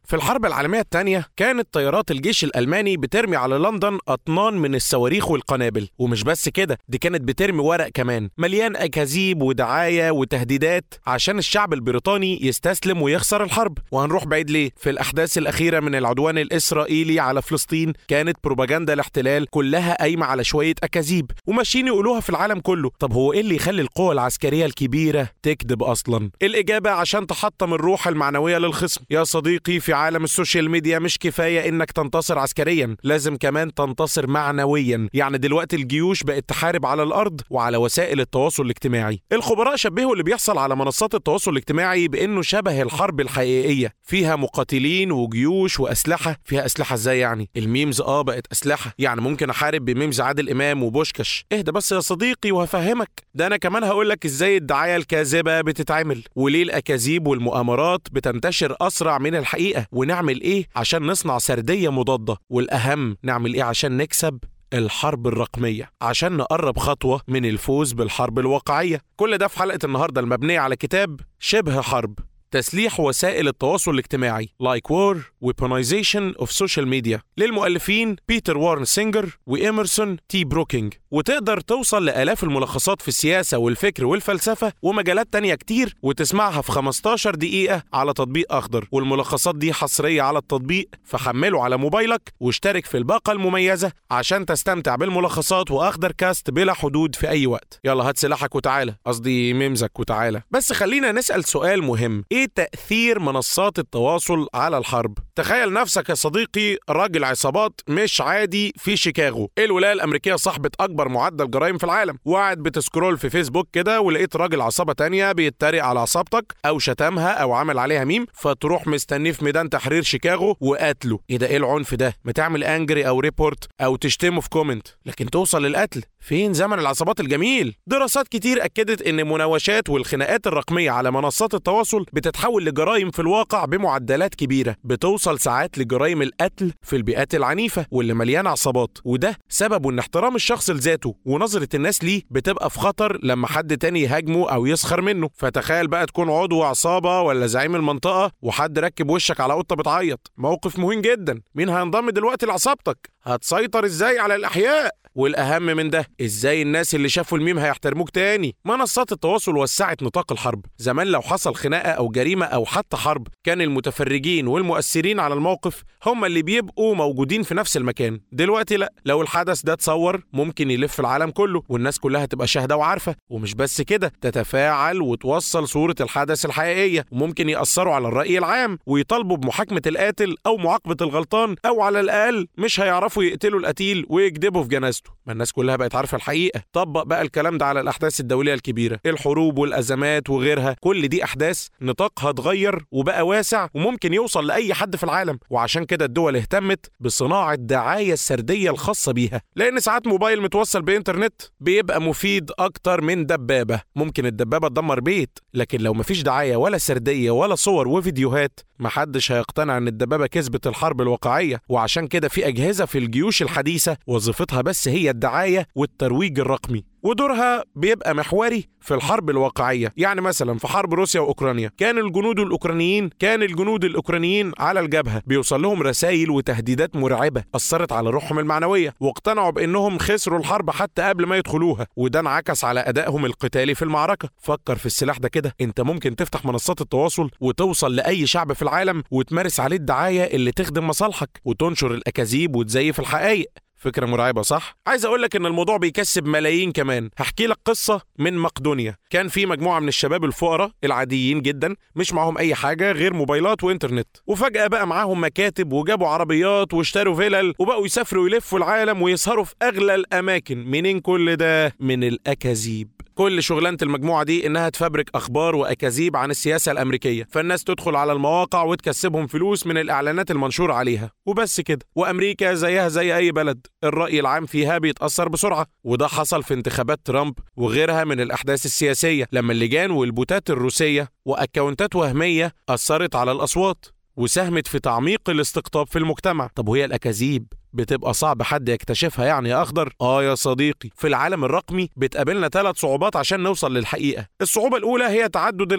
في الحرب العالمية الثانية كانت طيارات الجيش الألماني بترمي على لندن أطنان من الصواريخ والقنابل ومش بس كده دي كانت بترمي ورق كمان مليان أكاذيب ودعاية وتهديدات عشان الشعب البريطاني يستسلم ويخسر الحرب وهنروح بعيد ليه في الأحداث الأخيرة من العدوان الإسرائيلي على فلسطين كانت بروباجندا الاحتلال كلها قايمة على شوية أكاذيب وماشيين يقولوها في العالم كله طب هو إيه اللي يخلي القوى العسكرية الكبيرة تكذب أصلا الإجابة عشان تحطم الروح المعنوية للخصم يا صديقي في عالم السوشيال ميديا مش كفاية إنك تنتصر عسكريا لازم كمان تنتصر معنويا يعني دلوقتي الجيوش بقت تحارب على الأرض وعلى وسائل التواصل الاجتماعي الخبراء شبهوا اللي بيحصل على منصات التواصل الاجتماعي بإنه شبه الحرب الحقيقية فيها مقاتلين وجيوش وأسلحة فيها أسلحة إزاي يعني الميمز آه بقت أسلحة يعني ممكن أحارب بميمز عادل إمام وبوشكش اهدى بس يا صديقي وهفهمك ده أنا كمان هقولك إزاي الدعاية الكاذبة بتتعمل وليه الأكاذيب والمؤامرات بتنتشر أسرع من الحقيقة ونعمل إيه عشان نصنع سردية مضادة والأهم نعمل إيه عشان نكسب الحرب الرقمية عشان نقرب خطوة من الفوز بالحرب الواقعية كل ده في حلقة النهاردة المبنية على كتاب شبه حرب تسليح وسائل التواصل الاجتماعي لايك وور weaponization of social media للمؤلفين بيتر وارن سينجر وإيمرسون تي بروكينج وتقدر توصل لآلاف الملخصات في السياسة والفكر والفلسفة ومجالات تانية كتير وتسمعها في 15 دقيقة على تطبيق أخضر والملخصات دي حصرية على التطبيق فحمله على موبايلك واشترك في الباقة المميزة عشان تستمتع بالملخصات وأخضر كاست بلا حدود في أي وقت يلا هات سلاحك وتعالى قصدي ميمزك وتعالى بس خلينا نسأل سؤال مهم إيه تأثير منصات التواصل على الحرب تخيل نفسك يا صديقي راجل عصابات مش عادي في شيكاغو الولايه الامريكيه صاحبه اكبر معدل جرائم في العالم وقاعد بتسكرول في فيسبوك كده ولقيت راجل عصابه تانية بيتريق على عصابتك او شتمها او عمل عليها ميم فتروح مستنيه في ميدان تحرير شيكاغو وقتله ايه ده ايه العنف ده ما تعمل انجري او ريبورت او تشتمه في كومنت لكن توصل للقتل فين زمن العصابات الجميل دراسات كتير اكدت ان المناوشات والخناقات الرقميه على منصات التواصل بتتحول لجرائم في الواقع بمعدلات كبيره بتوصل ساعات لجرائم القتل في البيئات العنيفه واللي مليانه عصابات وده سببه ان احترام الشخص لذاته ونظره الناس ليه بتبقى في خطر لما حد تاني يهاجمه او يسخر منه فتخيل بقى تكون عضو عصابه ولا زعيم المنطقه وحد ركب وشك على قطه بتعيط موقف مهم جدا مين هينضم دلوقتي لعصابتك هتسيطر ازاي على الاحياء والاهم من ده ازاي الناس اللي شافوا الميم هيحترموك تاني منصات التواصل وسعت نطاق الحرب زمان لو حصل خناقه او جريمه او حتى حرب كان المتفرجين والمؤثرين على الموقف هم اللي بيبقوا موجودين في نفس المكان دلوقتي لا لو الحدث ده اتصور ممكن يلف العالم كله والناس كلها تبقى شاهده وعارفه ومش بس كده تتفاعل وتوصل صوره الحدث الحقيقيه وممكن ياثروا على الراي العام ويطالبوا بمحاكمه القاتل او معاقبه الغلطان او على الاقل مش هيعرفوا يقتلوا القتيل ويكذبوا في جنازته ما الناس كلها بقت عارفه الحقيقه طبق بقى الكلام ده على الاحداث الدوليه الكبيره الحروب والازمات وغيرها كل دي احداث نطاقها اتغير وبقى واسع وممكن يوصل لاي حد في العالم وعشان كده الدول اهتمت بصناعه دعايه السرديه الخاصه بيها لان ساعات موبايل متوصل بانترنت بيبقى مفيد اكتر من دبابه ممكن الدبابه تدمر بيت لكن لو مفيش دعايه ولا سرديه ولا صور وفيديوهات محدش هيقتنع ان الدبابه كسبت الحرب الواقعيه وعشان كده في اجهزه في الجيوش الحديثه وظيفتها بس هي الدعايه والترويج الرقمي ودورها بيبقى محوري في الحرب الواقعيه يعني مثلا في حرب روسيا واوكرانيا كان الجنود الاوكرانيين كان الجنود الاوكرانيين على الجبهه بيوصل لهم رسائل وتهديدات مرعبه اثرت على روحهم المعنويه واقتنعوا بانهم خسروا الحرب حتى قبل ما يدخلوها وده انعكس على ادائهم القتالي في المعركه فكر في السلاح ده كده انت ممكن تفتح منصات التواصل وتوصل لاي شعب في العالم وتمارس عليه الدعايه اللي تخدم مصالحك وتنشر الاكاذيب وتزيف الحقائق فكرة مرعبة صح؟ عايز أقول لك إن الموضوع بيكسب ملايين كمان، هحكي لك قصة من مقدونيا، كان في مجموعة من الشباب الفقراء العاديين جدا مش معاهم أي حاجة غير موبايلات وإنترنت، وفجأة بقى معاهم مكاتب وجابوا عربيات واشتروا فيلل وبقوا يسافروا يلفوا العالم ويسهروا في أغلى الأماكن، منين كل ده؟ من الأكاذيب. كل شغلانه المجموعه دي انها تفبرك اخبار واكاذيب عن السياسه الامريكيه فالناس تدخل على المواقع وتكسبهم فلوس من الاعلانات المنشوره عليها وبس كده وامريكا زيها زي اي بلد الراي العام فيها بيتاثر بسرعه وده حصل في انتخابات ترامب وغيرها من الاحداث السياسيه لما اللجان والبوتات الروسيه واكونتات وهميه اثرت على الاصوات وساهمت في تعميق الاستقطاب في المجتمع طب وهي الاكاذيب بتبقى صعب حد يكتشفها يعني يا اخضر اه يا صديقي في العالم الرقمي بتقابلنا ثلاث صعوبات عشان نوصل للحقيقه الصعوبه الاولى هي تعدد الاراء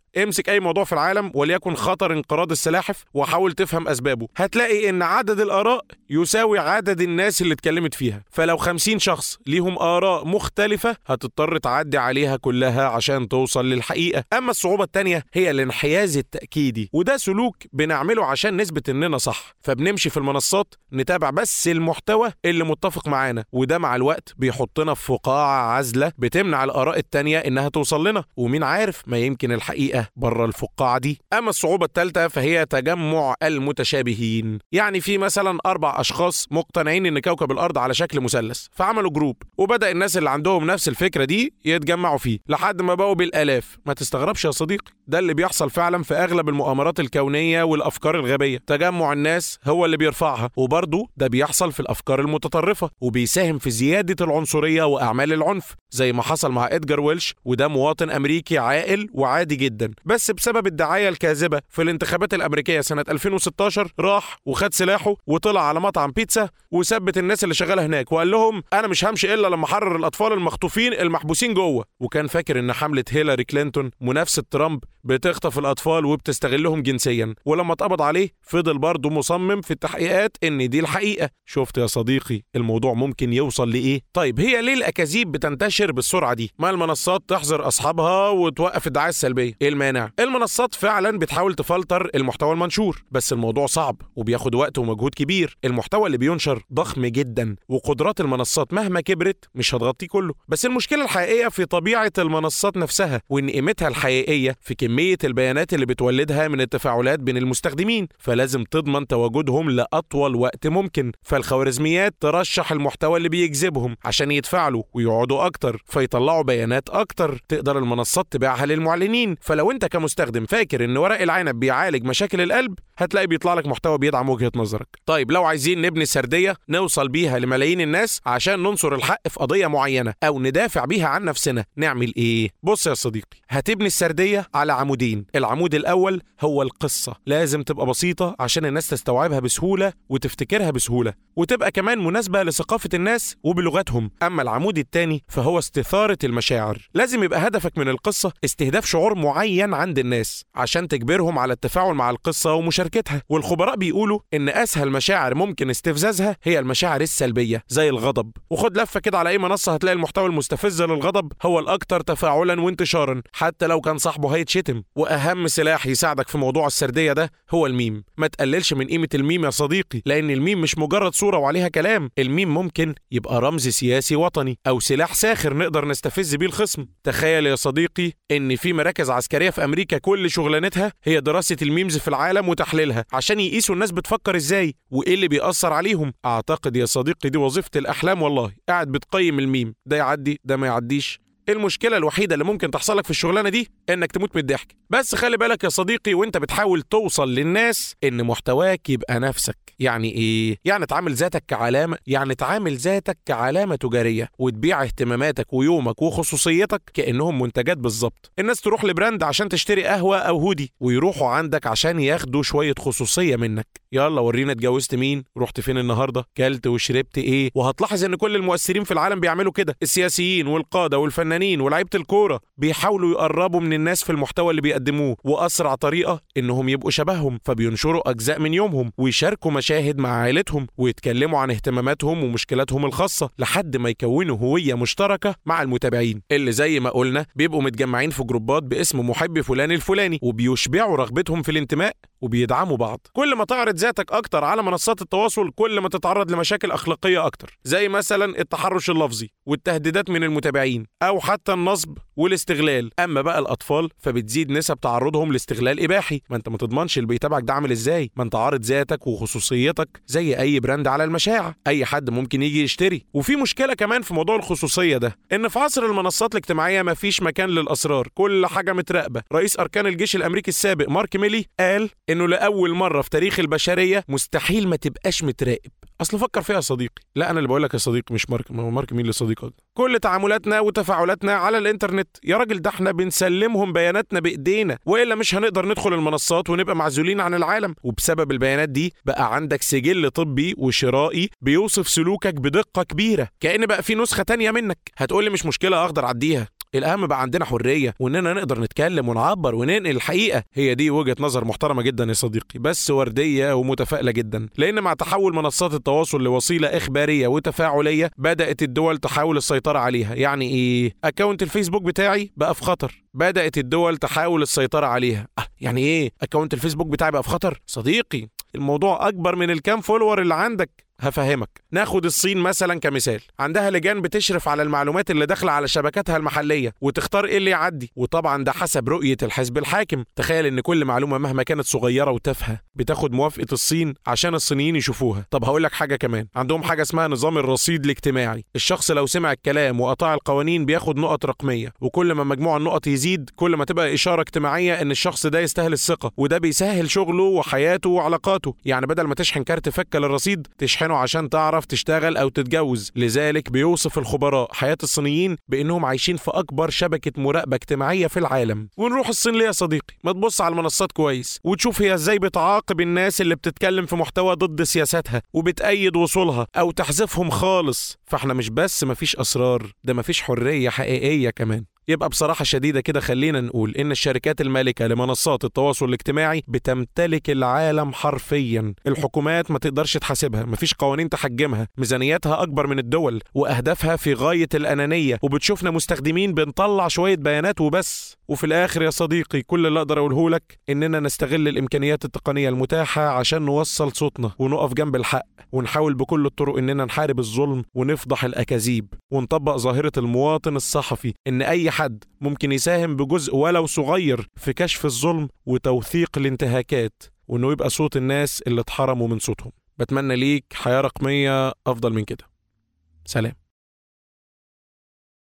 امسك اي موضوع في العالم وليكن خطر انقراض السلاحف وحاول تفهم اسبابه هتلاقي ان عدد الاراء يساوي عدد الناس اللي اتكلمت فيها فلو 50 شخص ليهم اراء مختلفه هتضطر تعدي عليها كلها عشان توصل للحقيقه اما الصعوبه التانية هي الانحياز التاكيدي وده سلوك بنعمله عشان نثبت اننا صح فبنمشي في المنصات نتابع بس المحتوى اللي متفق معانا وده مع الوقت بيحطنا في فقاعه عازله بتمنع الاراء التانية انها توصل لنا ومين عارف ما يمكن الحقيقه بره الفقاعه دي اما الصعوبه الثالثه فهي تجمع المتشابهين يعني في مثلا اربع اشخاص مقتنعين ان كوكب الارض على شكل مثلث فعملوا جروب وبدا الناس اللي عندهم نفس الفكره دي يتجمعوا فيه لحد ما بقوا بالالاف ما تستغربش يا صديقي ده اللي بيحصل فعلا في اغلب المؤامرات الكونيه والافكار الغبيه تجمع الناس هو اللي بيرفعها وبرضه ده بيحصل في الافكار المتطرفه وبيساهم في زياده العنصريه واعمال العنف زي ما حصل مع ادجار ويلش وده مواطن امريكي عاقل وعادي جدا بس بسبب الدعايه الكاذبه في الانتخابات الامريكيه سنه 2016 راح وخد سلاحه وطلع على مطعم بيتزا وثبت الناس اللي شغاله هناك وقال لهم انا مش همشي الا لما احرر الاطفال المخطوفين المحبوسين جوه وكان فاكر ان حمله هيلاري كلينتون منافسه ترامب بتخطف الاطفال وبتستغلهم جنسيا ولما اتقبض عليه فضل برضه مصمم في التحقيقات ان دي الحقيقه شفت يا صديقي الموضوع ممكن يوصل لايه طيب هي ليه الاكاذيب بتنتشر بالسرعه دي ما المنصات تحظر اصحابها وتوقف الدعايه السلبيه ايه المانع المنصات فعلا بتحاول تفلتر المحتوى المنشور بس الموضوع صعب وبياخد وقت ومجهود كبير المحتوى اللي بينشر ضخم جدا وقدرات المنصات مهما كبرت مش هتغطيه كله بس المشكله الحقيقيه في طبيعه المنصات نفسها وان قيمتها الحقيقيه في كميه البيانات اللي بتولدها من التفاعلات بين المستخدمين فلازم تضمن تواجدهم لاطول وقت ممكن فالخوارزميات ترشح المحتوى اللي بيجذبهم عشان يتفاعلوا ويقعدوا اكتر فيطلعوا بيانات اكتر تقدر المنصات تبيعها للمعلنين فلو انت كمستخدم فاكر ان ورق العنب بيعالج مشاكل القلب هتلاقي بيطلع لك محتوى بيدعم وجهه نظرك طيب لو عايزين نبني سرديه نوصل بيها لملايين الناس عشان ننصر الحق في قضيه معينه او ندافع بيها عن نفسنا نعمل ايه بص يا صديقي هتبني السرديه على عمودين العمود الاول هو القصه لازم تبقى بسيطه عشان الناس تستوعبها بسهوله وتفتكرها بسهوله وتبقى كمان مناسبه لثقافه الناس وبلغتهم اما العمود الثاني فهو استثاره المشاعر لازم يبقى هدفك من القصه استهداف شعور معين عند الناس عشان تجبرهم على التفاعل مع القصه ومشاركتها والخبراء بيقولوا ان اسهل مشاعر ممكن استفزازها هي المشاعر السلبيه زي الغضب وخد لفه كده على اي منصه هتلاقي المحتوى المستفز للغضب هو الاكثر تفاعلا وانتشارا حتى لو كان صاحبه هيتشتم واهم سلاح يساعدك في موضوع السرديه ده هو الميم ما تقللش من قيمه الميم يا صديقي لان الميم مش مجرد صوره وعليها كلام الميم ممكن يبقى رمز سياسي وطني او سلاح ساخر نقدر نستفز بيه الخصم تخيل يا صديقي ان في مراكز عسكريه في امريكا كل شغلانتها هي دراسه الميمز في العالم وتحليلها عشان يقيسوا الناس بتفكر ازاي وايه اللي بيأثر عليهم اعتقد يا صديقي دي وظيفه الاحلام والله قاعد بتقيم الميم ده يعدي ده ما يعديش المشكلة الوحيدة اللي ممكن تحصل لك في الشغلانة دي إنك تموت من الضحك، بس خلي بالك يا صديقي وأنت بتحاول توصل للناس إن محتواك يبقى نفسك، يعني إيه؟ يعني تعامل ذاتك كعلامة، يعني تعامل ذاتك كعلامة تجارية، وتبيع اهتماماتك ويومك وخصوصيتك كأنهم منتجات بالظبط. الناس تروح لبراند عشان تشتري قهوة أو هودي، ويروحوا عندك عشان ياخدوا شوية خصوصية منك. يلا ورينا اتجوزت مين؟ رحت فين النهاردة؟ كلت وشربت إيه؟ وهتلاحظ إن كل المؤثرين في العالم بيعملوا كده، السياسيين والقادة والفنانين الفنانين ولاعيبه الكوره بيحاولوا يقربوا من الناس في المحتوى اللي بيقدموه واسرع طريقه انهم يبقوا شبههم فبينشروا اجزاء من يومهم ويشاركوا مشاهد مع عائلتهم ويتكلموا عن اهتماماتهم ومشكلاتهم الخاصه لحد ما يكونوا هويه مشتركه مع المتابعين اللي زي ما قلنا بيبقوا متجمعين في جروبات باسم محب فلان الفلاني وبيشبعوا رغبتهم في الانتماء وبيدعموا بعض كل ما تعرض ذاتك اكتر على منصات التواصل كل ما تتعرض لمشاكل اخلاقيه اكتر زي مثلا التحرش اللفظي والتهديدات من المتابعين او حتى النصب والاستغلال اما بقى الاطفال فبتزيد نسب تعرضهم لاستغلال اباحي ما انت ما تضمنش اللي بيتابعك ده عامل ازاي ما انت عارض ذاتك وخصوصيتك زي اي براند على المشاع اي حد ممكن يجي يشتري وفي مشكله كمان في موضوع الخصوصيه ده ان في عصر المنصات الاجتماعيه ما فيش مكان للاسرار كل حاجه متراقبه رئيس اركان الجيش الامريكي السابق مارك ميلي قال انه لاول مره في تاريخ البشريه مستحيل ما تبقاش متراقب اصل فكر فيها يا صديقي لا انا اللي بقول لك يا صديقي مش مارك ما هو مارك مين اللي صديقك كل تعاملاتنا وتفاعلاتنا على الانترنت يا راجل ده احنا بنسلمهم بياناتنا بايدينا والا مش هنقدر ندخل المنصات ونبقى معزولين عن العالم وبسبب البيانات دي بقى عندك سجل طبي وشرائي بيوصف سلوكك بدقه كبيره كأن بقى في نسخه تانية منك هتقولي مش مشكله اقدر اعديها الاهم بقى عندنا حريه واننا نقدر نتكلم ونعبر وننقل الحقيقه هي دي وجهه نظر محترمه جدا يا صديقي بس ورديه ومتفائله جدا لان مع تحول منصات التواصل لوسيله اخباريه وتفاعليه بدات الدول تحاول السيطره عليها يعني ايه اكونت الفيسبوك بتاعي بقى في خطر بدات الدول تحاول السيطره عليها أه يعني ايه اكونت الفيسبوك بتاعي بقى في خطر صديقي الموضوع اكبر من الكام فولور اللي عندك هفهمك ناخد الصين مثلا كمثال عندها لجان بتشرف على المعلومات اللي داخله على شبكاتها المحليه وتختار ايه اللي يعدي وطبعا ده حسب رؤيه الحزب الحاكم تخيل ان كل معلومه مهما كانت صغيره وتافهه بتاخد موافقه الصين عشان الصينيين يشوفوها طب هقول لك حاجه كمان عندهم حاجه اسمها نظام الرصيد الاجتماعي الشخص لو سمع الكلام وقطع القوانين بياخد نقط رقميه وكل ما مجموع النقط يزيد كل ما تبقى اشاره اجتماعيه ان الشخص ده يستاهل الثقه وده بيسهل شغله وحياته وعلاقاته يعني بدل ما تشحن كارت فكه للرصيد تشحنه عشان تعرف تشتغل او تتجوز لذلك بيوصف الخبراء حياه الصينيين بانهم عايشين في اكبر شبكه مراقبه اجتماعيه في العالم ونروح الصين ليه يا صديقي ما تبص على المنصات كويس وتشوف هي ازاي بتعاقب الناس اللي بتتكلم في محتوى ضد سياساتها وبتأيد وصولها او تحذفهم خالص فاحنا مش بس مفيش اسرار ده مفيش حريه حقيقيه كمان يبقى بصراحة شديدة كده خلينا نقول إن الشركات المالكة لمنصات التواصل الاجتماعي بتمتلك العالم حرفيا الحكومات ما تقدرش تحاسبها مفيش قوانين تحجمها ميزانياتها أكبر من الدول وأهدافها في غاية الأنانية وبتشوفنا مستخدمين بنطلع شوية بيانات وبس وفي الآخر يا صديقي كل اللي أقدر أقوله لك إننا نستغل الإمكانيات التقنية المتاحة عشان نوصل صوتنا ونقف جنب الحق ونحاول بكل الطرق إننا نحارب الظلم ونفضح الأكاذيب ونطبق ظاهرة المواطن الصحفي إن أي حد ممكن يساهم بجزء ولو صغير في كشف الظلم وتوثيق الانتهاكات وإنه يبقى صوت الناس اللي اتحرموا من صوتهم بتمنى ليك حياة رقمية أفضل من كده سلام